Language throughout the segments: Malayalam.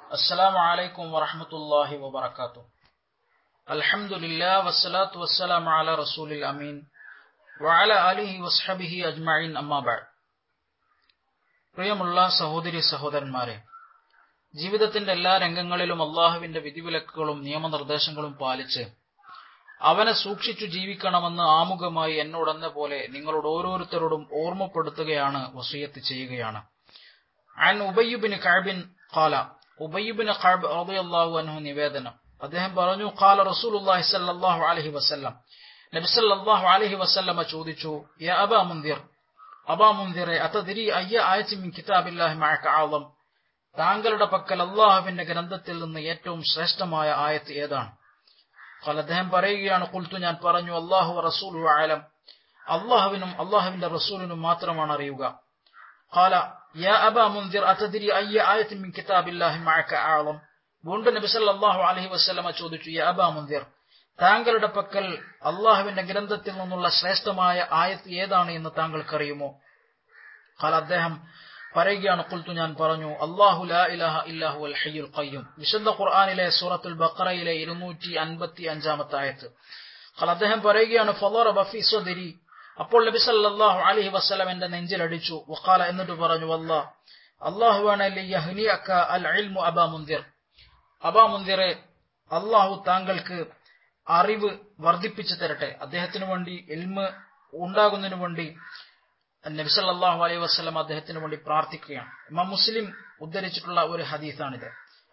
السلام عليكم ورحمة الله وبركاته الحمد لله والصلاة والسلام على رسول الأمين وعلى آله وصحبه أجمعين أما بعد പ്രിയമുള്ള സഹോദരി സഹോദരന്മാരെ ജീവിതത്തിന്റെ എല്ലാ രംഗങ്ങളിലും അള്ളാഹുവിന്റെ വിധിവിലക്കുകളും നിയമനിർദ്ദേശങ്ങളും പാലിച്ച് അവനെ സൂക്ഷിച്ചു ജീവിക്കണമെന്ന് ആമുഖമായി എന്നോടെന്ന പോലെ നിങ്ങളോട് ഓരോരുത്തരോടും ഓർമ്മപ്പെടുത്തുകയാണ് വസീയത്ത് ചെയ്യുകയാണ് അൻ ഉബയ്യുബിന് കഅബിൻ ഖാല ഉബയ്യുബിന് കഅബ് റളിയല്ലാഹു അൻഹു നിവേദനം അദ്ദേഹം പറഞ്ഞു ഖാല റസൂലുള്ളാഹി സ്വല്ലല്ലാഹു അലൈഹി വസല്ലം നബി സല്ലല്ലാഹു അലൈഹി വസല്ലമ ചോദിച്ചു യാ അബാ മുൻദിർ അബാ മുൻദിറെ അതദ്രി അയ്യ ആയത്തി മിൻ കിതാബില്ലാഹി മഅക ആളം താങ്കളുടെ പക്കൽ അള്ളാഹുവിന്റെ ഗ്രന്ഥത്തിൽ നിന്ന് ഏറ്റവും ശ്രേഷ്ഠമായ ആയത്ത് ഏതാണ് ഖാല അദ്ദേഹം പറയുകയാണ് കുൽത്തു ഞാൻ പറഞ്ഞു അള്ളാഹു റസൂലു ആലം അള്ളാഹുവിനും അള്ളാഹുവിന്റെ റസൂലിനും മാത്രമാണ് അറിയുക ഖാല യാ അബാ മുൻദിർ അതദ്രി അയ്യ ആയത്തി മിൻ കിതാബില്ലാഹി മഅക ആളം വീണ്ടും നബി സല്ലല്ലാഹു അലൈഹി വസല്ലമ ചോദിച്ചു യാ അബാ മുൻദിർ താങ്കളുടെ പക്കൽ അള്ളാഹുവിന്റെ ഗ്രന്ഥത്തിൽ നിന്നുള്ള ശ്രേഷ്ഠമായ ആയത്ത് ഏതാണ് എന്ന് താങ്കൾക്കറിയുമോ ഖാല അദ്ദേഹം പറയുകയാണ് കുൽത്തു ഞാൻ പറഞ്ഞു അള്ളാഹു ലാ ഇലാഹ ഇല്ലാഹു അൽ ഹയ്യുൽ ഖയ്യൂം വിശുദ്ധ ഖുർആനിലെ സൂറത്തുൽ ബഖറയിലെ ഇരുന്നൂറ്റി അൻപത്തി അഞ്ചാമത്തെ ആയത്ത് ഖാല അദ്ദേഹം പറയുകയാണ് ഫളറ ബഫി സ്വദരി അപ്പോൾ നബി സല്ലല്ലാഹു അലൈഹി വസല്ലം എന്റെ നെഞ്ചിൽ അടിച്ചു വഖാല എന്നിട്ട് പറഞ്ഞു വല്ലാ അള്ളാഹുവാണ് യഹ്നിയക അൽ ഇൽമു അബാ മുൻദിർ അബാ മുൻദിറെ അള്ളാഹു താങ്കൾക്ക് അറിവ് വർദ്ധിപ്പിച്ചു തരട്ടെ അദ്ദേഹത്തിന് വേണ്ടി എൽമ് ഉണ്ടാകുന്നതിന് വേണ്ടി നബി സല്ലല്ലാഹു അലൈഹി വസല്ലം അദ്ദേഹത്തിന് വേണ്ടി പ്രാർത്ഥിക്കുകയാണ് ഇമാം മുസ്ലിം ഉദ്ധരിച്ചിട്ടുള്ള ഒരു ഹദീസാണിത്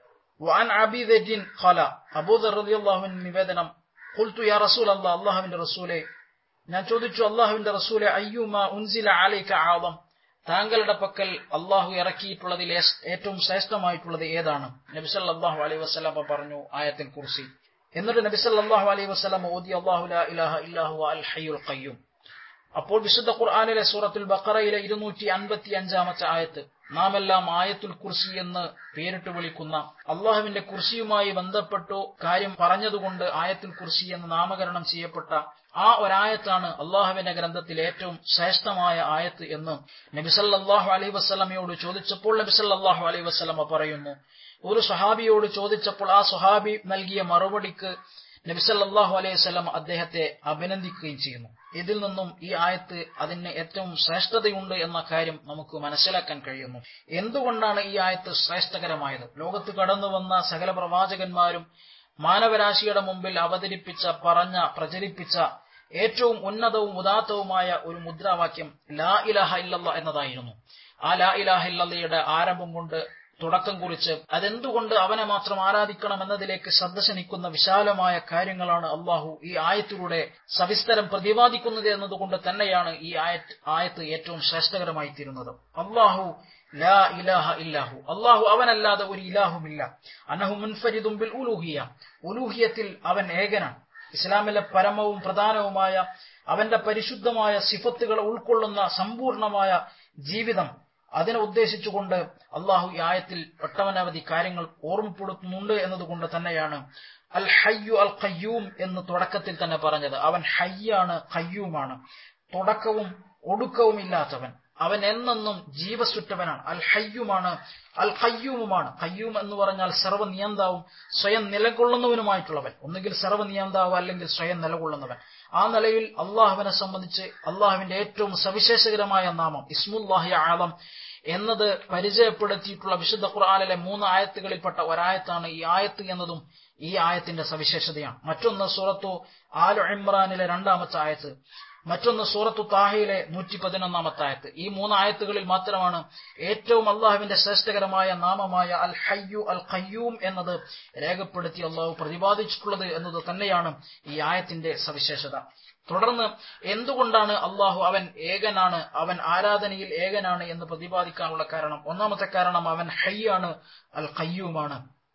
വഅൻ അബി ദജിൻ ഖാല അബൂദർ റളിയല്ലാഹു അൻഹു നിവേദനം ഖുൽതു യാ റസൂൽ അല്ലാഹ് അല്ലാഹുവിന്റെ റസൂലേ ഞാൻ ചോദിച്ചു അല്ലാഹുവിന്റെ റസൂലെ അയ്യുമ ഉൻസില അലൈക ആദം താങ്കളുടെ പക്കൽ അള്ളാഹു ഇറക്കിയിട്ടുള്ളതിൽ ഏറ്റവും ശ്രേഷ്ഠമായിട്ടുള്ളത് ഏതാണ് നബി സല്ലല്ലാഹു അലൈഹി വസല്ലം പറഞ്ഞു ആയത്തിൽ കുർസി എന്നിട്ട് നബി സല്ലല്ലാഹു അലൈഹി വസല്ലം ഓതി അല്ലാഹു ലാ ഇലാഹ ഇല്ലാഹു അൽ ഹയ്യുൽ ഖയ്യൂം അപ്പോൾ വിശുദ്ധ ഖുർആനിലെ സൂറത്തുൽ ബഖറയിലെ ഇരുന്നൂറ്റി അൻപത്തി അഞ്ചാമത്തെ ആയത്ത് നാം എല്ലാം ആയത്തുൽ കുർസി എന്ന് പേരിട്ട് വിളിക്കുന്ന അള്ളാഹുവിന്റെ കുർസിയുമായി ബന്ധപ്പെട്ടു കാര്യം പറഞ്ഞതുകൊണ്ട് ആയത്തുൽ കുർസി എന്ന് നാമകരണം ചെയ്യപ്പെട്ട ആ ഒരായത്താണ് അള്ളാഹുവിന്റെ ഗ്രന്ഥത്തിൽ ഏറ്റവും ശ്രേഷ്ഠമായ ആയത്ത് എന്ന് നബിസല്ലാഹു അലൈഹി വസ്ലമയോട് ചോദിച്ചപ്പോൾ നബിസല്ലാഹു അലൈഹി വസ്ലമ പറയുന്നു ഒരു സ്വഹാബിയോട് ചോദിച്ചപ്പോൾ ആ സ്വഹാബി നൽകിയ മറുപടിക്ക് നബിസല്ലാഹു അലൈഹി വസ്ലം അദ്ദേഹത്തെ അഭിനന്ദിക്കുകയും ചെയ്യുന്നു ഇതിൽ നിന്നും ഈ ആയത്ത് അതിന് ഏറ്റവും ശ്രേഷ്ഠതയുണ്ട് എന്ന കാര്യം നമുക്ക് മനസ്സിലാക്കാൻ കഴിയുന്നു എന്തുകൊണ്ടാണ് ഈ ആയത്ത് ശ്രേഷ്ഠകരമായത് ലോകത്ത് കടന്നു വന്ന സകല പ്രവാചകന്മാരും മാനവരാശിയുടെ മുമ്പിൽ അവതരിപ്പിച്ച പറഞ്ഞ പ്രചരിപ്പിച്ച ഏറ്റവും ഉന്നതവും ഉദാത്തവുമായ ഒരു മുദ്രാവാക്യം ലാ ഇലാഹ ഇല്ലല്ല എന്നതായിരുന്നു ആ ലാ ഇലാഹ ഇല്ലല്ലയുടെ ആരംഭം കൊണ്ട് തുടക്കം കുറിച്ച് അതെന്തുകൊണ്ട് അവനെ മാത്രം ആരാധിക്കണം എന്നതിലേക്ക് ശ്രദ്ധ ക്ഷണിക്കുന്ന വിശാലമായ കാര്യങ്ങളാണ് അള്ളാഹു ഈ ആയത്തിലൂടെ സവിസ്തരം പ്രതിപാദിക്കുന്നത് എന്നതുകൊണ്ട് തന്നെയാണ് ഈ ആയത്ത് ആയത്ത് ഏറ്റവും ശ്രേഷ്ഠകരമായി തീരുന്നത് അള്ളാഹു ലാ ഇലാഹ ഇല്ലാഹു അള്ളാഹു അവനല്ലാതെ ഒരു ഇലാഹുമില്ല അനഹു മുൻഫരിദും ബിൽ ഉലൂഹിയ ഉലൂഹിയത്തിൽ അവൻ ഏകനാണ് ഇസ്ലാമിലെ പരമവും പ്രധാനവുമായ അവന്റെ പരിശുദ്ധമായ സിഫത്തുകൾ ഉൾക്കൊള്ളുന്ന സമ്പൂർണമായ ജീവിതം അതിനെ ഉദ്ദേശിച്ചുകൊണ്ട് അള്ളാഹു ഈ ആയത്തിൽ ഒട്ടനവധി കാര്യങ്ങൾ ഓർമ്മപ്പെടുത്തുന്നുണ്ട് എന്നതുകൊണ്ട് തന്നെയാണ് അൽ ഹയ്യു അൽ ഖയ്യൂം എന്ന് തുടക്കത്തിൽ തന്നെ പറഞ്ഞത് അവൻ ഹയ്യാണ് ഖയ്യൂമാണ് തുടക്കവും ഒടുക്കവും ഇല്ലാത്തവൻ അവൻ എന്നെന്നും ജീവസുറ്റവനാണ് അൽ ഹയ്യുമാണ് അൽ ഖയ്യൂമുമാണ് ഖയ്യൂം എന്ന് പറഞ്ഞാൽ സർവ്വനിയന്താവും സ്വയം നിലകൊള്ളുന്നവനുമായിട്ടുള്ളവൻ ഒന്നുകിൽ സർവ്വനിയന്താവ് അല്ലെങ്കിൽ സ്വയം നിലകൊള്ളുന്നവൻ ആ നിലയിൽ അള്ളാഹുവിനെ സംബന്ധിച്ച് അള്ളാഹുവിന്റെ ഏറ്റവും സവിശേഷകരമായ നാമം ഇസ്മുല്ലാഹി ആലം എന്നത് പരിചയപ്പെടുത്തിയിട്ടുള്ള വിശുദ്ധ ഖുർആാനിലെ മൂന്ന് ആയത്തുകളിൽപ്പെട്ട ഒരായത്താണ് ഈ ആയത്ത് എന്നതും ഈ ആയത്തിന്റെ സവിശേഷതയാണ് മറ്റൊന്ന് സൂറത്തു ആലു ഇമ്രാനിലെ രണ്ടാമത്തെ ആയത്ത് മറ്റൊന്ന് സൂറത്തു താഹയിലെ നൂറ്റി പതിനൊന്നാമത്തെ ആയത്ത് ഈ മൂന്ന് ആയത്തുകളിൽ മാത്രമാണ് ഏറ്റവും അള്ളാഹുവിന്റെ ശ്രേഷ്ഠകരമായ നാമമായ അൽ ഹയ്യു അൽ ഖയ്യൂം എന്നത് രേഖപ്പെടുത്തി അള്ളാഹു പ്രതിപാദിച്ചിട്ടുള്ളത് എന്നത് തന്നെയാണ് ഈ ആയത്തിന്റെ സവിശേഷത തുടർന്ന് എന്തുകൊണ്ടാണ് അള്ളാഹു അവൻ ഏകനാണ് അവൻ ആരാധനയിൽ ഏകനാണ് എന്ന് പ്രതിപാദിക്കാനുള്ള കാരണം ഒന്നാമത്തെ കാരണം അവൻ ഹയ്യാണ് അൽ ഖയ്യൂമാണ്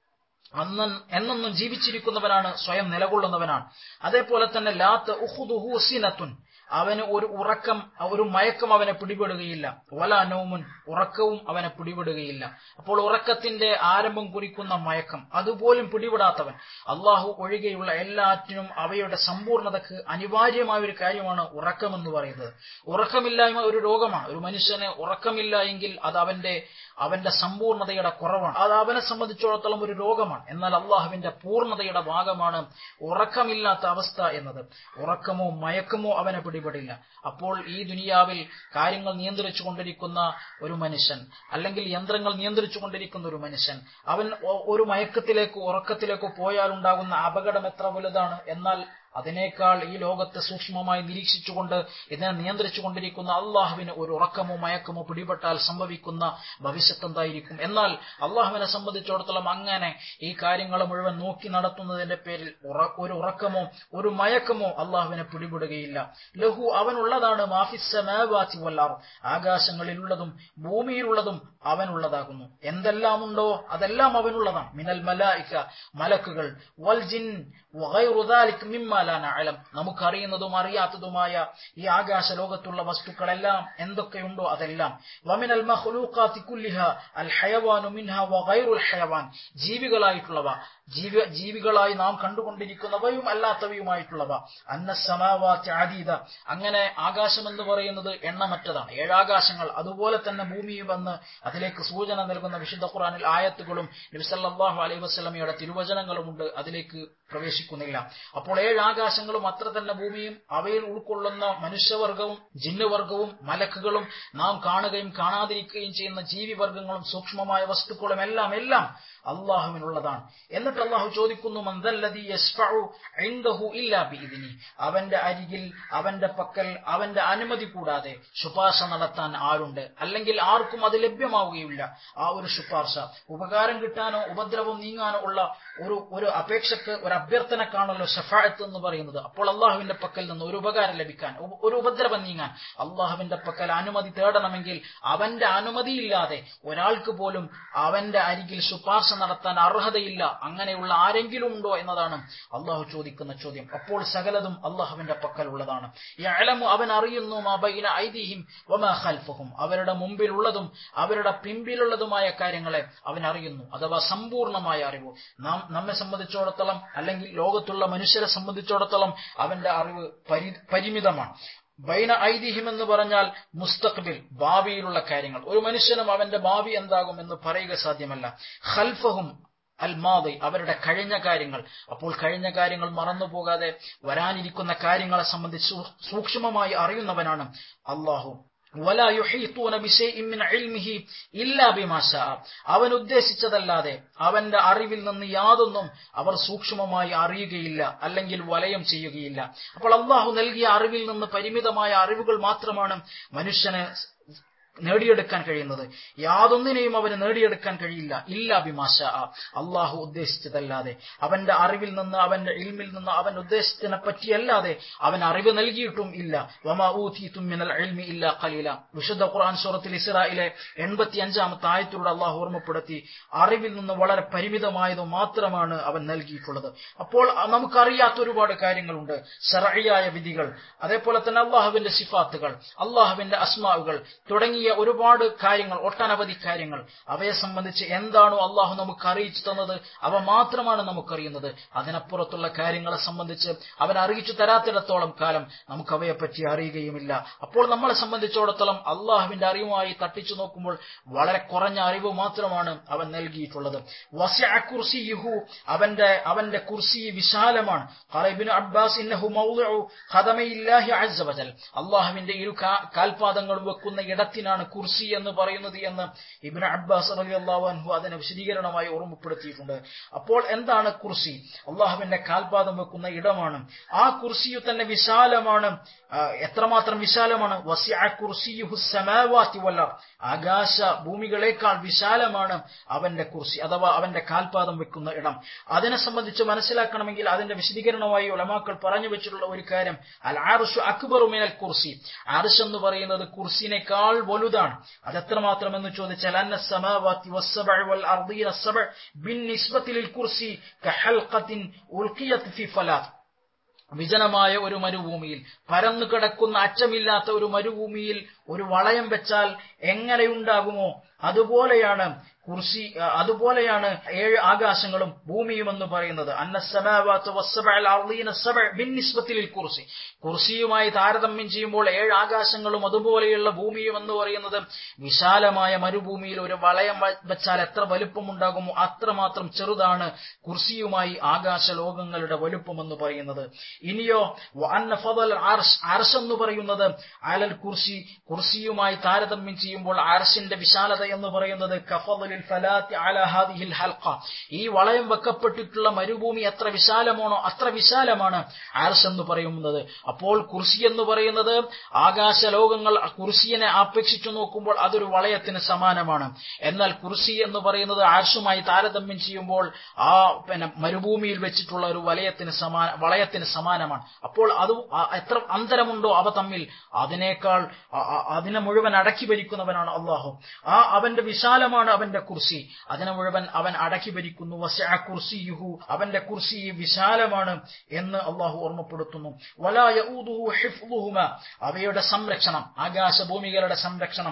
അന്ന് എന്നെന്നും ജീവിച്ചിരിക്കുന്നവനാണ് സ്വയം നിലകൊള്ളുന്നവനാണ് അതേപോലെ തന്നെ ലാത്ത് ഉഹുദുഹു സിനത്തുൻ അവന് ഒരു ഉറക്കം ഒരു മയക്കം അവനെ പിടിപെടുകയില്ല വല നൗമുൻ ഉറക്കവും അവനെ പിടിപെടുകയില്ല അപ്പോൾ ഉറക്കത്തിന്റെ ആരംഭം കുറിക്കുന്ന മയക്കം അതുപോലും പിടിപെടാത്തവൻ അള്ളാഹു ഒഴികെയുള്ള എല്ലാറ്റിനും അവയുടെ സമ്പൂർണതക്ക് അനിവാര്യമായ ഒരു കാര്യമാണ് ഉറക്കം എന്ന് പറയുന്നത് ഉറക്കമില്ലായ്മ ഒരു രോഗമാണ് ഒരു മനുഷ്യന് ഉറക്കമില്ല എങ്കിൽ അത് അവന്റെ അവന്റെ സമ്പൂർണതയുടെ കുറവാണ് അത് അവനെ സംബന്ധിച്ചിടത്തോളം ഒരു രോഗമാണ് എന്നാൽ അള്ളാഹുവിന്റെ പൂർണ്ണതയുടെ ഭാഗമാണ് ഉറക്കമില്ലാത്ത അവസ്ഥ എന്നത് ഉറക്കമോ മയക്കമോ അവനെ പിടിപെടില്ല അപ്പോൾ ഈ ദുനിയാവിൽ കാര്യങ്ങൾ നിയന്ത്രിച്ചു കൊണ്ടിരിക്കുന്ന ഒരു മനുഷ്യൻ അല്ലെങ്കിൽ യന്ത്രങ്ങൾ നിയന്ത്രിച്ചു കൊണ്ടിരിക്കുന്ന ഒരു മനുഷ്യൻ അവൻ ഒരു മയക്കത്തിലേക്കോ ഉറക്കത്തിലേക്കോ പോയാലുണ്ടാകുന്ന അപകടം എത്ര വലുതാണ് എന്നാൽ അതിനേക്കാൾ ഈ ലോകത്തെ സൂക്ഷ്മമായി നിരീക്ഷിച്ചുകൊണ്ട് ഇതിനെ നിയന്ത്രിച്ചു കൊണ്ടിരിക്കുന്ന അള്ളാഹുവിന് ഒരു ഉറക്കമോ മയക്കമോ പിടിപെട്ടാൽ സംഭവിക്കുന്ന ഭവിഷ്യത്ത് എന്തായിരിക്കും എന്നാൽ അള്ളാഹുവിനെ സംബന്ധിച്ചിടത്തോളം അങ്ങനെ ഈ കാര്യങ്ങൾ മുഴുവൻ നോക്കി നടത്തുന്നതിന്റെ പേരിൽ ഒരു ഉറക്കമോ ഒരു മയക്കമോ അള്ളാഹുവിനെ പിടിപെടുകയില്ല ലഹു അവനുള്ളതാണ് മാഫിസമാവാത്തി വല്ലാർ ആകാശങ്ങളിലുള്ളതും ഭൂമിയിലുള്ളതും അവനുള്ളതാകുന്നു എന്തെല്ലാമുണ്ടോ അതെല്ലാം അവനുള്ളതാണ് മിനൽ മലായിക്ക മലക്കുകൾ വൽ ജിൻ മിമ്മാലാനഅലം നമുക്കറിയുന്നതും അറിയാത്തതുമായ ഈ ആകാശ ലോകത്തുള്ള വസ്തുക്കളെല്ലാം എന്തൊക്കെയുണ്ടോ അതെല്ലാം വമിനൽ മഖ്ലൂഖാതി കുല്ലിഹ അൽ ഹയവാനു മിൻഹ വഗൈറുൽ ഹയവാൻ ജീവികളായിട്ടുള്ളവ ജീവ ജീവികളായി നാം കണ്ടുകൊണ്ടിരിക്കുന്നവയും അല്ലാത്തവയുമായിട്ടുള്ളവ അന്ന സമാവാത്തി അതീത അങ്ങനെ ആകാശം എന്ന് പറയുന്നത് എണ്ണമറ്റതാണ് ഏഴാകാശങ്ങൾ അതുപോലെ തന്നെ ഭൂമിയും വന്ന് അതിലേക്ക് സൂചന നൽകുന്ന വിശുദ്ധ ഖുറാനിൽ ആയത്തുകളും നബിസല്ലാഹു അലൈഹി വസ്ലമയുടെ തിരുവചനങ്ങളുമുണ്ട് അതിലേക്ക് പ്രവേശിക്കുന്നില്ല അപ്പോൾ ഏഴ് ആകാശങ്ങളും അത്ര തന്നെ ഭൂമിയും അവയിൽ ഉൾക്കൊള്ളുന്ന മനുഷ്യവർഗവും ജിന്നുവർഗവും മലക്കുകളും നാം കാണുകയും കാണാതിരിക്കുകയും ചെയ്യുന്ന ജീവിവർഗങ്ങളും സൂക്ഷ്മമായ വസ്തുക്കളും എല്ലാം എല്ലാം അള്ളാഹുവിനുള്ളതാണ് എന്നിട്ട് അള്ളാഹു ചോദിക്കുന്നു മന്ദല്ലതി അവന്റെ അരികിൽ അവന്റെ പക്കൽ അവന്റെ അനുമതി കൂടാതെ ശുപാർശ നടത്താൻ ആരുണ്ട് അല്ലെങ്കിൽ ആർക്കും അത് ലഭ്യമാവുകയില്ല ആ ഒരു ശുപാർശ ഉപകാരം കിട്ടാനോ ഉപദ്രവം നീങ്ങാനോ ഉള്ള ഒരു ഒരു അപേക്ഷക്ക് ഒരു അഭ്യർത്ഥനക്കാണല്ലോ ഷഫായത്ത് എന്ന് പറയുന്നത് അപ്പോൾ അള്ളാഹുവിന്റെ പക്കൽ നിന്ന് ഒരു ഉപകാരം ലഭിക്കാൻ ഒരു ഉപദ്രവം നീങ്ങാൻ അള്ളാഹുവിന്റെ പക്കൽ അനുമതി തേടണമെങ്കിൽ അവന്റെ അനുമതിയില്ലാതെ ഒരാൾക്ക് പോലും അവന്റെ അരികിൽ ശുപാർശ നടത്താൻ അർഹതയില്ല അങ്ങനെയുള്ള ആരെങ്കിലും ഉണ്ടോ എന്നതാണ് അള്ളാഹു ചോദിക്കുന്ന ചോദ്യം അപ്പോൾ സകലതും അള്ളാഹുവിന്റെ പക്കൽ ഉള്ളതാണ് യഅലമു അവൻ അറിയുന്നു മാ ബൈന ഐദിഹിം വമാ ഖൽഫഹും അവരുടെ മുമ്പിലുള്ളതും അവരുടെ പിമ്പിലുള്ളതുമായ കാര്യങ്ങളെ അവൻ അറിയുന്നു അഥവാ സമ്പൂർണമായ അറിവ് നാം നമ്മെ സംബന്ധിച്ചിടത്തോളം അല്ലെങ്കിൽ ലോകത്തുള്ള മനുഷ്യരെ സംബന്ധിച്ചിടത്തോളം അവന്റെ അറിവ് പരി പരിമിതമാണ് ബൈന ഐതിഹ്യം എന്ന് പറഞ്ഞാൽ മുസ്തഖ്ബിൽ ഭാവിയിലുള്ള കാര്യങ്ങൾ ഒരു മനുഷ്യനും അവന്റെ ഭാവി എന്താകും എന്ന് പറയുക സാധ്യമല്ല ഖൽഫഹും അൽ മാദി അവരുടെ കഴിഞ്ഞ കാര്യങ്ങൾ അപ്പോൾ കഴിഞ്ഞ കാര്യങ്ങൾ മറന്നു പോകാതെ വരാനിരിക്കുന്ന കാര്യങ്ങളെ സംബന്ധിച്ച് സൂക്ഷ്മമായി അറിയുന്നവനാണ് അള്ളാഹു വല യുഹീത്തൂന ബിശൈഇൻ മിൻ ഇൽമിഹി ഇല്ലാ ബിമാ ശാഅ അവൻ ഉദ്ദേശിച്ചതല്ലാതെ അവന്റെ അറിവിൽ നിന്ന് യാതൊന്നും അവർ സൂക്ഷ്മമായി അറിയുകയില്ല അല്ലെങ്കിൽ വലയം ചെയ്യുകയില്ല അപ്പോൾ അള്ളാഹു നൽകിയ അറിവിൽ നിന്ന് പരിമിതമായ അറിവുകൾ മാത്രമാണ് മനുഷ്യന് നേടിയെടുക്കാൻ കഴിയുന്നത് യാതൊന്നിനെയും അവന് നേടിയെടുക്കാൻ കഴിയില്ല ഇല്ല അഭിമാശ അള്ളാഹു ഉദ്ദേശിച്ചതല്ലാതെ അവന്റെ അറിവിൽ നിന്ന് അവന്റെ ഇൽമിൽ നിന്ന് അവൻ ഉദ്ദേശിച്ചതിനെ പറ്റിയല്ലാതെ അവൻ അറിവ് നൽകിയിട്ടും ഇല്ല വമാ ഊതീതും മിനൽ ഇൽമി ഇല്ല ഖലീല വിശുദ്ധ ഖുർആൻ സൂറത്തിൽ ഇസ്രായിലെ എൺപത്തി അഞ്ചാമത്തെ ആയത്തിലൂടെ അള്ളാഹു ഓർമ്മപ്പെടുത്തി അറിവിൽ നിന്ന് വളരെ പരിമിതമായത് മാത്രമാണ് അവൻ നൽകിയിട്ടുള്ളത് അപ്പോൾ നമുക്കറിയാത്ത ഒരുപാട് കാര്യങ്ങളുണ്ട് ശറഴിയായ വിധികൾ അതേപോലെ തന്നെ അള്ളാഹുവിന്റെ സിഫാത്തുകൾ അള്ളാഹുവിന്റെ അസ്മാവുകൾ തുടങ്ങിയ ഒരുപാട് കാര്യങ്ങൾ ഒട്ടനവധി കാര്യങ്ങൾ അവയെ സംബന്ധിച്ച് എന്താണോ അള്ളാഹു നമുക്ക് അറിയിച്ചു തന്നത് അവ മാത്രമാണ് നമുക്കറിയുന്നത് അതിനപ്പുറത്തുള്ള കാര്യങ്ങളെ സംബന്ധിച്ച് അവൻ അറിയിച്ചു തരാത്തിടത്തോളം കാലം നമുക്ക് അവയെപ്പറ്റി അറിയുകയുമില്ല അപ്പോൾ നമ്മളെ സംബന്ധിച്ചിടത്തോളം അള്ളാഹുവിന്റെ അറിവുമായി തട്ടിച്ചു നോക്കുമ്പോൾ വളരെ കുറഞ്ഞ അറിവ് മാത്രമാണ് അവൻ നൽകിയിട്ടുള്ളത് കുർസിയുഹു അവന്റെ അവന്റെ കുർസി വിശാലമാണ് ഖലൈബിൻ അബ്ബാസ് ഇന്നഹു മൗളിഉ ഖദമയില്ലാഹി അസ്സ വജൽ അള്ളാഹുവിന്റെ ഇരു കാൽപാദങ്ങൾ വെക്കുന്ന ഇടത്തിനാണ് കുർസി എന്ന് പറയുന്നത് എന്ന് ഇബിൻ അബ്ബാസ് റളിയല്ലാഹു അൻഹു അതിനെ വിശദീകരണമായി ഓർമ്മപ്പെടുത്തിയിട്ടുണ്ട് അപ്പോൾ എന്താണ് കുർസി അള്ളാഹുവിന്റെ കാൽപാദം വെക്കുന്ന ഇടമാണ് ആ കുർസിയു തന്നെ വിശാലമാണ് എത്രമാത്രം വിശാലമാണ് വസിഅ കുർസിയുഹു സമാവാതി വൽ ആകാശ ഭൂമികളെക്കാൾ വിശാലമാണ് അവന്റെ കുർസി അഥവാ അവന്റെ കാൽപാദം വെക്കുന്ന ഇടം അതിനെ സംബന്ധിച്ച് മനസ്സിലാക്കണമെങ്കിൽ അതിന്റെ വിശദീകരണമായി ഉലമാക്കൾ പറഞ്ഞു വെച്ചിട്ടുള്ള ഒരു കാര്യം അൽ ആർഷു അക്ബറു മിനൽ കുർസി ആർഷ് എന്ന് പറയുന്നത് കുർസിനേക്കാൾ വലു വലുതാണ് അതെത്രമാത്രം എന്ന് ചോദിച്ചാൽ അന്ന സമാവാത്തി വസ്സബഅ വൽ അർദീന സബഅ ബിന്നിസ്ബത്തി ലിൽ കുർസി കഹൽഖത്തിൻ ഉൽഖിയത് ഫി ഫലാത്ത് വിജനമായ ഒരു മരുഭൂമിയിൽ പരന്നു കിടക്കുന്ന അറ്റമില്ലാത്ത ഒരു മരുഭൂമിയിൽ ഒരു വളയം വെച്ചാൽ എങ്ങനെയുണ്ടാകുമോ അതുപോലെയാണ് കുർസി അതുപോലെയാണ് ഏഴ് ആകാശങ്ങളും ഭൂമിയും എന്ന് പറയുന്നത് അന്നസമാവാത്ത് കുർസി കുർസിയുമായി താരതമ്യം ചെയ്യുമ്പോൾ ഏഴ് ആകാശങ്ങളും അതുപോലെയുള്ള ഭൂമിയും എന്ന് പറയുന്നത് വിശാലമായ മരുഭൂമിയിൽ ഒരു വളയം വെച്ചാൽ എത്ര വലുപ്പമുണ്ടാകുമോ അത്രമാത്രം ചെറുതാണ് കുർസിയുമായി ആകാശ ലോകങ്ങളുടെ വലുപ്പം എന്ന് പറയുന്നത് ഇനിയോ അന്ന ഫദൽ അർഷ് അർഷ് എന്ന് പറയുന്നത് അലൽ കുർസി കുർസിയുമായി താരതമ്യം ചെയ്യുമ്പോൾ അർഷിന്റെ വിശാലത എന്ന് പറയുന്നത് കഫദലിൽ ഫലാത്തി അല ഹാദിഹിൽ ഹൽഖ ഈ വളയം വെക്കപ്പെട്ടിട്ടുള്ള മരുഭൂമി എത്ര വിശാലമാണോ അത്ര വിശാലമാണ് അർഷ് എന്ന് പറയുന്നത് അപ്പോൾ കുർസി എന്ന് പറയുന്നത് ആകാശ ലോകങ്ങൾ കുർസിയെ അപേക്ഷിച്ചു നോക്കുമ്പോൾ അതൊരു വളയത്തിന് സമാനമാണ് എന്നാൽ കുർസി എന്ന് പറയുന്നത് ആർഷുമായി താരതമ്യം ചെയ്യുമ്പോൾ ആ പിന്നെ മരുഭൂമിയിൽ വെച്ചിട്ടുള്ള ഒരു വലയത്തിന് സമാന വളയത്തിന് സമാനമാണ് അപ്പോൾ അത് എത്ര അന്തരമുണ്ടോ അവ തമ്മിൽ അതിനേക്കാൾ അതിനെ മുഴുവൻ അടക്കി ഭരിക്കുന്നവനാണ് അള്ളാഹു ആ അവന്റെ വിശാലമാണ് അവന്റെ കുർസി അതിനെ മുഴുവൻ അവൻ അടക്കി ഭരിക്കുന്നു കുർസിയുഹു അവന്റെ കുർസി വിശാലമാണ് എന്ന് അള്ളാഹു ഓർമ്മപ്പെടുത്തുന്നു ഹിഫ്ലുഹുമ അവയുടെ സംരക്ഷണം ആകാശഭൂമികളുടെ സംരക്ഷണം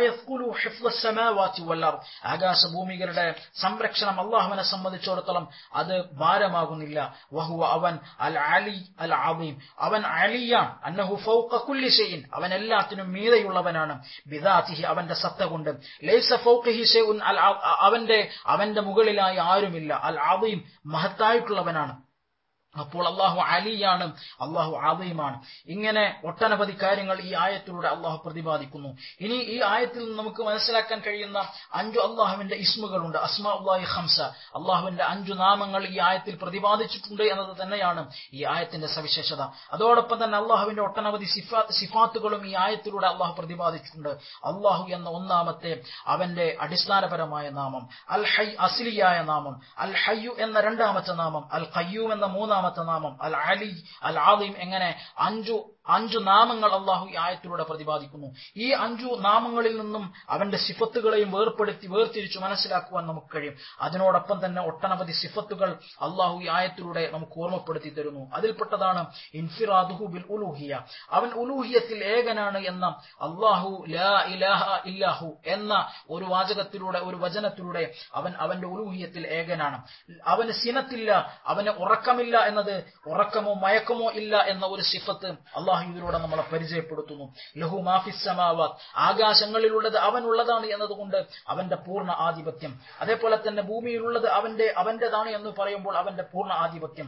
ആകാശഭൂമികളുടെ സംരക്ഷണം അള്ളാഹുവിനെ സംബന്ധിച്ചിടത്തോളം അത് ഭാരമാകുന്നില്ല വഹുവ അവൻ അൽ അലി അൽ ആദീം അവൻ അലിയാൻ അന്നഹു ഫൗഖ കുല്ലി ഷൈഇൻ അവൻ എല്ലാത്തിനും മീതെയുള്ളവനാണ് ബിദാതിഹി അവന്റെ സത്ത കൊണ്ട് ലൈസ ഫൗഖിഹി ഷൈഉൻ അൽ അവന്റെ അവന്റെ മുകളിലായി ആരുമില്ല അൽ ആദീം മഹത്തായിട്ടുള്ളവനാണ് അപ്പോൾ അള്ളാഹു അലിയാണ് അള്ളാഹു ആദയുമാണ് ഇങ്ങനെ ഒട്ടനവധി കാര്യങ്ങൾ ഈ ആയത്തിലൂടെ അള്ളാഹു പ്രതിപാദിക്കുന്നു ഇനി ഈ ആയത്തിൽ നിന്ന് നമുക്ക് മനസ്സിലാക്കാൻ കഴിയുന്ന അഞ്ചു അള്ളാഹുവിന്റെ ഇസ്മുകളുണ്ട് അസ്മാ ഉള്ളാഹി ഹംസ അള്ളാഹുവിന്റെ അഞ്ചു നാമങ്ങൾ ഈ ആയത്തിൽ പ്രതിപാദിച്ചിട്ടുണ്ട് എന്നത് തന്നെയാണ് ഈ ആയത്തിന്റെ സവിശേഷത അതോടൊപ്പം തന്നെ അള്ളാഹുവിന്റെ ഒട്ടനവധി സിഫാത്തുകളും ഈ ആയത്തിലൂടെ അള്ളാഹു പ്രതിപാദിച്ചിട്ടുണ്ട് അള്ളാഹു എന്ന ഒന്നാമത്തെ അവന്റെ അടിസ്ഥാനപരമായ നാമം അൽ ഹൈ അസ്ലിയായ നാമം അൽ ഹയ്യു എന്ന രണ്ടാമത്തെ നാമം അൽ ഖയ്യൂം എന്ന മൂന്നാം മൂന്നാമത്തെ നാമം അൽ അലി അൽ ആദിം എങ്ങനെ അഞ്ചു അഞ്ചു നാമങ്ങൾ അള്ളാഹു ഈ ആയത്തിലൂടെ പ്രതിപാദിക്കുന്നു ഈ അഞ്ചു നാമങ്ങളിൽ നിന്നും അവന്റെ സിഫത്തുകളെയും വേർപ്പെടുത്തി വേർതിരിച്ചു മനസ്സിലാക്കുവാൻ നമുക്ക് കഴിയും അതിനോടൊപ്പം തന്നെ ഒട്ടനവധി സിഫത്തുകൾ അള്ളാഹു ഈ ആയത്തിലൂടെ നമുക്ക് ഓർമ്മപ്പെടുത്തി തരുന്നു അതിൽപ്പെട്ടതാണ് ഇൻഫിറാദുഹു ബിൽ ഉലൂഹിയ അവൻ ഉലൂഹിയത്തിൽ ഏകനാണ് എന്ന അള്ളാഹു ലാ ഇലാഹ ഇല്ലാഹു എന്ന ഒരു വാചകത്തിലൂടെ ഒരു വചനത്തിലൂടെ അവൻ അവന്റെ ഉലൂഹിയത്തിൽ ഏകനാണ് അവന് സിനത്തില്ല അവന് ഉറക്കമില്ല എന്നത് ഉറക്കമോ മയക്കമോ ഇല്ല എന്ന ഒരു സിഫത്ത് അള്ളാഹു ഇതിലൂടെ നമ്മളെ പരിചയപ്പെടുത്തുന്നു ലഹു മാഫിസ് സമാവാത്ത് ആകാശങ്ങളിലുള്ളത് അവനുള്ളതാണ് എന്നതുകൊണ്ട് അവന്റെ പൂർണ്ണ ആധിപത്യം അതേപോലെ തന്നെ ഭൂമിയിലുള്ളത് അവന്റെ അവന്റേതാണ് എന്ന് പറയുമ്പോൾ അവന്റെ പൂർണ്ണ ആധിപത്യം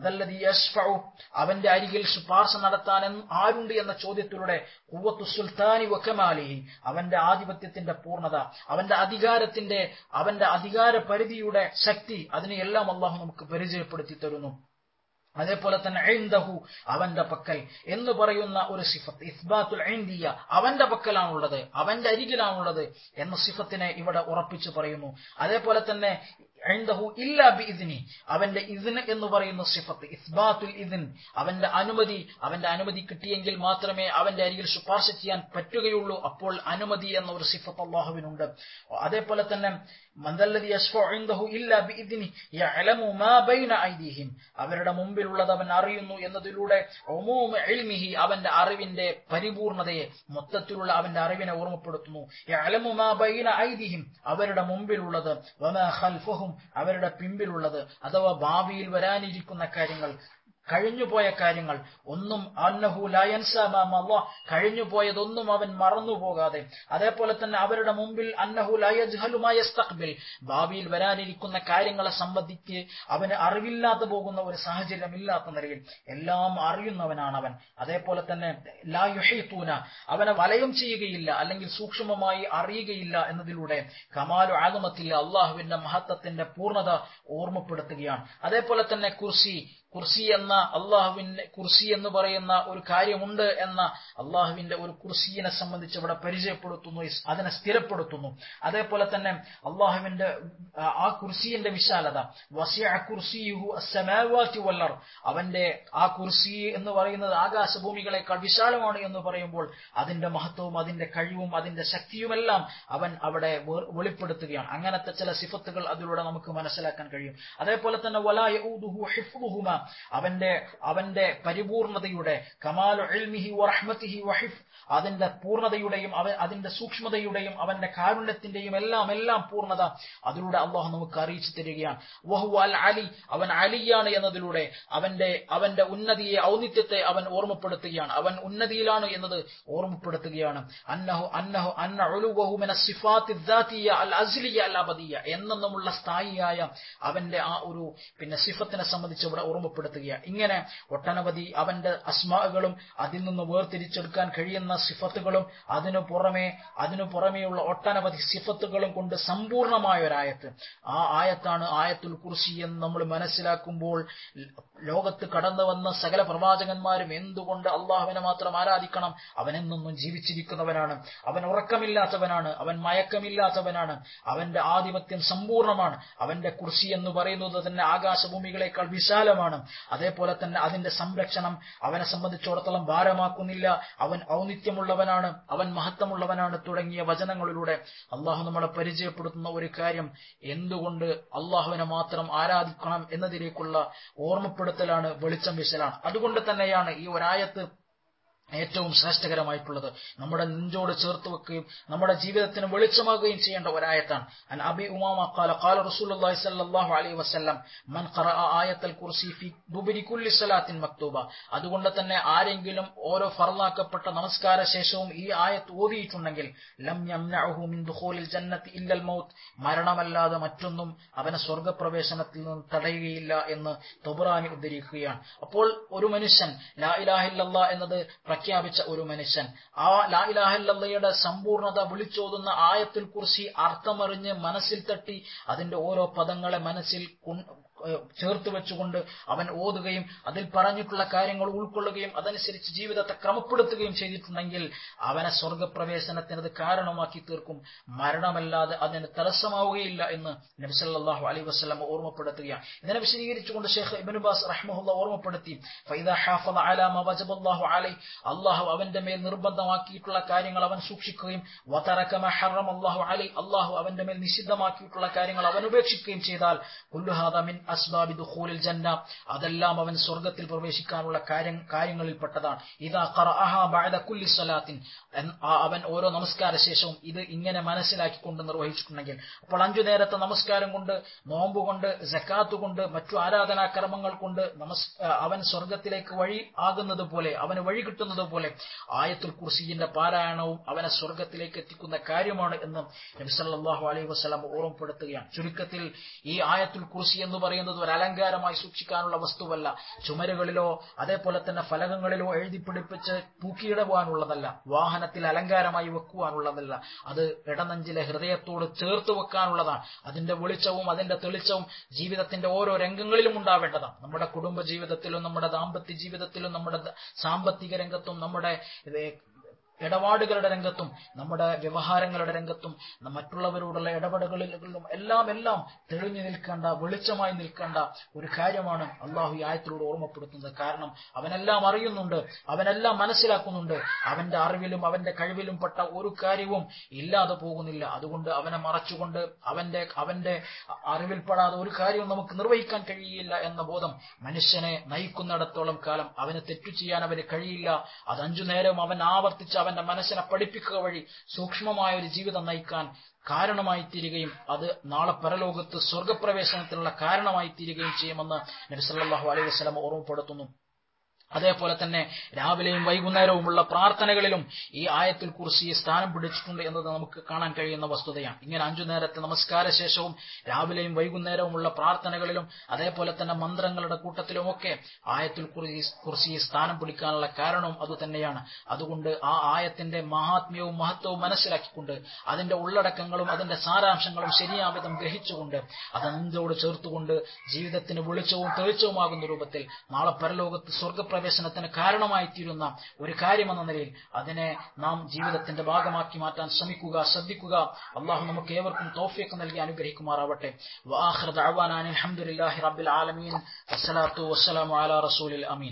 അവന്റെ അരികിൽ ശുപാർശ നടത്താൻ ആരുണ്ട് എന്ന ചോദ്യത്തിലൂടെ കുവത്തു സുൽത്താനി വക്കമാലിഹി അവന്റെ ആധിപത്യത്തിന്റെ പൂർണ്ണത അവന്റെ അധികാരത്തിന്റെ അവന്റെ അധികാര പരിധിയുടെ ശക്തി അതിനെയെല്ലാം അള്ളാഹു നമുക്ക് പരിചയപ്പെടുത്തി തരുന്നു അതേപോലെ തന്നെ ഐന്ദഹു അവന്റെ പക്കൽ എന്ന് പറയുന്ന ഒരു സിഫത്ത് ഇസ്ബാത്തുൽ ഐന്ദിയ അവന്റെ പക്കലാണുള്ളത് അവന്റെ അരികിലാണുള്ളത് എന്ന സിഫത്തിനെ ഇവിടെ ഉറപ്പിച്ചു പറയുന്നു അതേപോലെ തന്നെ ഐന്ദഹു ഇല്ലാ ബി ഇതിനി അവന്റെ ഇതിന് എന്ന് പറയുന്ന സിഫത്ത് ഇസ്ബാത്തുൽ ഇതിൻ അവന്റെ അനുമതി അവന്റെ അനുമതി കിട്ടിയെങ്കിൽ മാത്രമേ അവന്റെ അരികിൽ ശുപാർശ ചെയ്യാൻ പറ്റുകയുള്ളൂ അപ്പോൾ അനുമതി എന്ന ഒരു സിഫത്ത് അള്ളാഹുവിനുണ്ട് അതേപോലെ തന്നെ മന്ദല്ലതി യശ്ഫഉ ഇല്ലാ ബി ഇതിനി യഅലമു മാ ബൈന ഐദീഹിം അവരുടെ മുമ്പിലുള്ളത് അവൻ അറിയുന്നു എന്നതിലൂടെ ഒമൂമ ഇൽമിഹി അവന്റെ അറിവിന്റെ പരിപൂർണതയെ മൊത്തത്തിലുള്ള അവന്റെ അറിവിനെ ഓർമ്മപ്പെടുത്തുന്നു യഅലമു മാ ബൈന ഐദീഹിം അവരുടെ മുമ്പിലുള്ളത് വമാ ഖൽഫഹും അവരുടെ പിമ്പിലുള്ളത് അഥവാ ഭാവിയിൽ വരാനിരിക്കുന്ന കാര്യങ്ങൾ കഴിഞ്ഞുപോയ കാര്യങ്ങൾ ഒന്നും അന്നഹു ലയൻസാമ കഴിഞ്ഞുപോയതൊന്നും അവൻ മറന്നുപോകാതെ അതേപോലെ തന്നെ അവരുടെ മുമ്പിൽ അന്നഹു ലയജ്ഹലുമായസ്തഖ്ബിൽ ഭാവിയിൽ വരാനിരിക്കുന്ന കാര്യങ്ങളെ സംബന്ധിച്ച് അവന് അറിവില്ലാതെ പോകുന്ന ഒരു സാഹചര്യം ഇല്ലാത്ത നിലയിൽ എല്ലാം അറിയുന്നവനാണ് അവൻ അതേപോലെ തന്നെ ലാ യുഹീത്തൂന അവനെ വലയം ചെയ്യുകയില്ല അല്ലെങ്കിൽ സൂക്ഷ്മമായി അറിയുകയില്ല എന്നതിലൂടെ കമാലു ആഗമത്തിൽ അള്ളാഹുവിന്റെ മഹത്വത്തിന്റെ പൂർണ്ണത ഓർമ്മപ്പെടുത്തുകയാണ് അതേപോലെ തന്നെ കുർസി കുർസി എന്ന പറയുന്ന അള്ളാഹുവിന്റെ കുർസി എന്ന് പറയുന്ന ഒരു കാര്യമുണ്ട് എന്ന അള്ളാഹുവിന്റെ ഒരു കുർസിയെ സംബന്ധിച്ച് ഇവിടെ പരിചയപ്പെടുത്തുന്നു അതിനെ സ്ഥിരപ്പെടുത്തുന്നു അതേപോലെ തന്നെ അള്ളാഹുവിന്റെ ആ കുർസിയുടെ വിശാലത വസിയ കുർസിയുഹു അസ്സമാവാതി വല്ലർ അവന്റെ ആ കുർസി എന്ന് പറയുന്നത് ആകാശഭൂമികളെക്കാൾ വിശാലമാണ് എന്ന് പറയുമ്പോൾ അതിന്റെ മഹത്വവും അതിന്റെ കഴിവും അതിന്റെ ശക്തിയുമെല്ലാം അവൻ അവിടെ വെളിപ്പെടുത്തുകയാണ് അങ്ങനത്തെ ചില സിഫത്തുകൾ അതിലൂടെ നമുക്ക് മനസ്സിലാക്കാൻ കഴിയും അതേപോലെ തന്നെ വലായ ഹിഫ്ദുഹുമ അവന്റെ അവന്റെ പരിപൂർണതയുടെ കമാലു ഇൽമിഹി വറഹ്മത്തിഹി വഹിഫ് അതിന്റെ പൂർണ്ണതയുടെയും അവൻ അതിന്റെ സൂക്ഷ്മതയുടെയും അവന്റെ കാരുണ്യത്തിന്റെയും എല്ലാം എല്ലാം പൂർണ്ണത അതിലൂടെ അള്ളാഹു നമുക്ക് അറിയിച്ചു തരികയാണ് വഹു അൽ അലി അവൻ അലിയാണ് എന്നതിലൂടെ അവന്റെ അവന്റെ ഉന്നതിയെ ഔന്നിത്യത്തെ അവൻ ഓർമ്മപ്പെടുത്തുകയാണ് അവൻ ഉന്നതിയിലാണ് എന്നത് ഓർമ്മപ്പെടുത്തുകയാണ് അന്നഹു അന്നഹു അന്ന ഉലുവഹു മിന സിഫാത്തി ദാത്തിയ അൽ അസ്ലിയ അൽ അബദിയ എന്നെന്നുമുള്ള സ്ഥായിയായ അവന്റെ ആ ഒരു പിന്നെ സിഫത്തിനെ സംബന്ധിച്ച് ഇവിടെ ഓർമ്മപ്പെടുത്തുകയാണ് ഇങ്ങനെ ഒട്ടനവധി അവന്റെ അസ്മാകളും അതിൽ നിന്ന് വേർതിരിച്ചെടുക്കാൻ കഴിയുന്ന സിഫത്തുകളും അതിനു പുറമെ അതിനു പുറമെയുള്ള ഒട്ടനവധി സിഫത്തുകളും കൊണ്ട് സമ്പൂർണമായ ഒരായത്ത് ആ ആയത്താണ് ആയത്തുൽ കുർസി എന്ന് നമ്മൾ മനസ്സിലാക്കുമ്പോൾ ലോകത്ത് കടന്നു വന്ന സകല പ്രവാചകന്മാരും എന്തുകൊണ്ട് അള്ളാഹുവിനെ മാത്രം ആരാധിക്കണം അവൻ എന്നൊന്നും ജീവിച്ചിരിക്കുന്നവനാണ് അവൻ ഉറക്കമില്ലാത്തവനാണ് അവൻ മയക്കമില്ലാത്തവനാണ് അവന്റെ ആധിപത്യം സമ്പൂർണ്ണമാണ് അവന്റെ കുർസി എന്ന് പറയുന്നത് തന്നെ ആകാശഭൂമികളെക്കാൾ വിശാലമാണ് അതേപോലെ തന്നെ അതിന്റെ സംരക്ഷണം അവനെ സംബന്ധിച്ചിടത്തോളം ഭാരമാക്കുന്നില്ല അവൻ ഔന്നിത്യമുള്ളവനാണ് അവൻ മഹത്വമുള്ളവനാണ് തുടങ്ങിയ വചനങ്ങളിലൂടെ അള്ളാഹു നമ്മളെ പരിചയപ്പെടുത്തുന്ന ഒരു കാര്യം എന്തുകൊണ്ട് അള്ളാഹുവിനെ മാത്രം ആരാധിക്കണം എന്നതിലേക്കുള്ള ഓർമ്മപ്പെടുത്തലാണ് വെളിച്ചം വിശലാണ് അതുകൊണ്ട് തന്നെയാണ് ഈ ഒരായത്ത് ഏറ്റവും ശ്രേഷ്ഠകരമായിട്ടുള്ളത് നമ്മുടെ നെഞ്ചോട് ചേർത്ത് വെക്കുകയും നമ്മുടെ ജീവിതത്തിന് വെളിച്ചമാകുകയും ചെയ്യേണ്ട ഒരായത്താണ് അൻ അബി ഉമാമ ഖാല ഖാല റസൂലുള്ളാഹി സ്വല്ലല്ലാഹു അലൈഹി വസല്ലം മൻ ഖറഅ ആയത്തൽ കുർസി ഫി ദുബരി കുല്ലി സ്വലാത്തിൻ മക്തൂബ അതുകൊണ്ട് തന്നെ ആരെങ്കിലും ഓരോ ഫർലാക്കപ്പെട്ട നമസ്കാര ശേഷവും ഈ ആയത്ത് ഓതിയിട്ടുണ്ടെങ്കിൽ ലം യംനഉഹു മിൻ ദുഖൂലിൽ ജന്നത്തി ഇല്ലൽ മൗത്ത് മരണമല്ലാതെ മറ്റൊന്നും അവനെ സ്വർഗ്ഗപ്രവേശനത്തിൽ നിന്ന് തടയുകയില്ല എന്ന് തൊബറാനി ഉദ്ധരിക്കുകയാണ് അപ്പോൾ ഒരു മനുഷ്യൻ ലാ ഇലാഹ ഇല്ലല്ലാഹ് എന്നത് പ്രഖ്യാപിച്ച ഒരു മനുഷ്യൻ ആ ലാ ഇലാഹല്ലയുടെ സമ്പൂർണത വിളിച്ചോതുന്ന ആയത്തിൽ കുറിച്ച് അർത്ഥമറിഞ്ഞ് മനസ്സിൽ തട്ടി അതിന്റെ ഓരോ പദങ്ങളെ മനസ്സിൽ ചേർത്ത് വെച്ചുകൊണ്ട് അവൻ ഓതുകയും അതിൽ പറഞ്ഞിട്ടുള്ള കാര്യങ്ങൾ ഉൾക്കൊള്ളുകയും അതനുസരിച്ച് ജീവിതത്തെ ക്രമപ്പെടുത്തുകയും ചെയ്തിട്ടുണ്ടെങ്കിൽ അവനെ സ്വർഗപ്രവേശനത്തിനത് കാരണമാക്കി തീർക്കും മരണമല്ലാതെ അതിന് തടസ്സമാവുകയില്ല എന്ന് നബിസല്ലാഹു അലൈ വസ്ലം ഓർമ്മപ്പെടുത്തുകയാണ് ഇതിനെ വിശദീകരിച്ചുകൊണ്ട് ഷെയ്ഖ് ഇബിനുബാസ് റഹ്മുല്ല ഓർമ്മപ്പെടുത്തി അള്ളാഹു അവന്റെ മേൽ നിർബന്ധമാക്കിയിട്ടുള്ള കാര്യങ്ങൾ അവൻ സൂക്ഷിക്കുകയും അള്ളാഹു അവന്റെ മേൽ നിഷിദ്ധമാക്കിയിട്ടുള്ള കാര്യങ്ങൾ അവൻ ഉപേക്ഷിക്കുകയും ചെയ്താൽ കുല്ലുഹാദമിൻ അസ്ബാബി ദുഖൂലിൽ ജന്ന അതെല്ലാം അവൻ സ്വർഗത്തിൽ പ്രവേശിക്കാനുള്ള കാര്യം കാര്യങ്ങളിൽപ്പെട്ടതാണ് ഇതാ ഖറഅഹ ബഅദ കുല്ലി സ്വലാത്തിൻ അവൻ ഓരോ നമസ്കാര ശേഷവും ഇത് ഇങ്ങനെ മനസ്സിലാക്കിക്കൊണ്ട് നിർവഹിച്ചിട്ടുണ്ടെങ്കിൽ അപ്പോൾ അഞ്ചു നേരത്തെ നമസ്കാരം കൊണ്ട് നോമ്പ് കൊണ്ട് ജക്കാത്ത് കൊണ്ട് മറ്റു ആരാധനാ കർമ്മങ്ങൾ കൊണ്ട് നമസ് അവൻ സ്വർഗത്തിലേക്ക് വഴി ആകുന്നത് പോലെ അവന് വഴി കിട്ടുന്നത് പോലെ ആയത്തുൽ കുർസിന്റെ പാരായണവും അവനെ സ്വർഗത്തിലേക്ക് എത്തിക്കുന്ന കാര്യമാണ് എന്ന് നബിസല്ലാഹു അലൈഹി വസ്ലാം ഓർമ്മപ്പെടുത്തുകയാണ് ചുരുക്കത്തിൽ ഈ ആയത്തുൽ കുർസി എന്ന് പറയുന്നത് ഒരു അലങ്കാരമായി സൂക്ഷിക്കാനുള്ള വസ്തുവല്ല ചുമരുകളിലോ അതേപോലെ തന്നെ ഫലകങ്ങളിലോ എഴുതി പിടിപ്പിച്ച് തൂക്കിയിടുവാനുള്ളതല്ല വാഹനത്തിൽ അലങ്കാരമായി വെക്കുവാനുള്ളതല്ല അത് ഇടനെഞ്ചിലെ ഹൃദയത്തോട് ചേർത്ത് വെക്കാനുള്ളതാണ് അതിന്റെ വെളിച്ചവും അതിന്റെ തെളിച്ചവും ജീവിതത്തിന്റെ ഓരോ രംഗങ്ങളിലും ഉണ്ടാവേണ്ടതാണ് നമ്മുടെ കുടുംബ ജീവിതത്തിലും നമ്മുടെ ദാമ്പത്യ ജീവിതത്തിലും നമ്മുടെ സാമ്പത്തിക രംഗത്തും നമ്മുടെ ഇടപാടുകളുടെ രംഗത്തും നമ്മുടെ വ്യവഹാരങ്ങളുടെ രംഗത്തും മറ്റുള്ളവരോടുള്ള ഇടപെടലുകളിലും എല്ലാം എല്ലാം തെളിഞ്ഞു നിൽക്കേണ്ട വെളിച്ചമായി നിൽക്കേണ്ട ഒരു കാര്യമാണ് അള്ളാഹു ഈ ആയത്തിലൂടെ ഓർമ്മപ്പെടുത്തുന്നത് കാരണം അവനെല്ലാം അറിയുന്നുണ്ട് അവനെല്ലാം മനസ്സിലാക്കുന്നുണ്ട് അവന്റെ അറിവിലും അവന്റെ കഴിവിലും പെട്ട ഒരു കാര്യവും ഇല്ലാതെ പോകുന്നില്ല അതുകൊണ്ട് അവനെ മറച്ചുകൊണ്ട് അവന്റെ അവന്റെ അറിവിൽപ്പെടാതെ ഒരു കാര്യവും നമുക്ക് നിർവഹിക്കാൻ കഴിയില്ല എന്ന ബോധം മനുഷ്യനെ നയിക്കുന്നിടത്തോളം കാലം അവന് തെറ്റു ചെയ്യാൻ അവന് കഴിയില്ല അത് അഞ്ചു നേരം അവൻ ആവർത്തിച്ച് അവന്റെ മനസ്സിനെ പഠിപ്പിക്കുക വഴി സൂക്ഷ്മമായ ഒരു ജീവിതം നയിക്കാൻ കാരണമായി തീരുകയും അത് നാളെ പരലോകത്ത് സ്വർഗപ്രവേശനത്തിനുള്ള കാരണമായി തീരുകയും ചെയ്യുമെന്ന് നബി സല്ലല്ലാഹു അലൈഹി വസല്ലം ഓർമ്മപ്പെടുത്തുന്നു അതേപോലെ തന്നെ രാവിലെയും വൈകുന്നേരവുമുള്ള പ്രാർത്ഥനകളിലും ഈ ആയത്തിൽ കുറിച്ച് ഈ സ്ഥാനം പിടിച്ചിട്ടുണ്ട് എന്നത് നമുക്ക് കാണാൻ കഴിയുന്ന വസ്തുതയാണ് ഇങ്ങനെ അഞ്ചു നേരത്തെ നമസ്കാര ശേഷവും രാവിലെയും വൈകുന്നേരവുമുള്ള പ്രാർത്ഥനകളിലും അതേപോലെ തന്നെ മന്ത്രങ്ങളുടെ കൂട്ടത്തിലുമൊക്കെ ആയത്തിൽ കുറിച്ച് ഈ സ്ഥാനം പിടിക്കാനുള്ള കാരണവും അതുതന്നെയാണ് അതുകൊണ്ട് ആ ആയത്തിന്റെ മഹാത്മ്യവും മഹത്വവും മനസ്സിലാക്കിക്കൊണ്ട് അതിന്റെ ഉള്ളടക്കങ്ങളും അതിന്റെ സാരാംശങ്ങളും ശരിയാവിധം ഗ്രഹിച്ചുകൊണ്ട് അത് നെഞ്ചോട് ചേർത്തുകൊണ്ട് ജീവിതത്തിന് വെളിച്ചവും തെളിച്ചവുമാകുന്ന രൂപത്തിൽ നാളെ പരലോകത്ത് സ്വർഗപ്രവേശനത്തിന് കാരണമായി തീരുന്ന ഒരു കാര്യമെന്ന നിലയിൽ അതിനെ നാം ജീവിതത്തിന്റെ ഭാഗമാക്കി മാറ്റാൻ ശ്രമിക്കുക ശ്രദ്ധിക്കുക അള്ളാഹു നമുക്ക് ഏവർക്കും തോഫിയൊക്കെ നൽകി അനുഗ്രഹിക്കുമാറാവട്ടെ വാഹൃദ് അൽഹംദുലില്ലാഹി റബ്ബിൽ ആലമീൻ വസ്സലാത്തു വസ്സലാമു അലാ റസൂലിൽ അമീൻ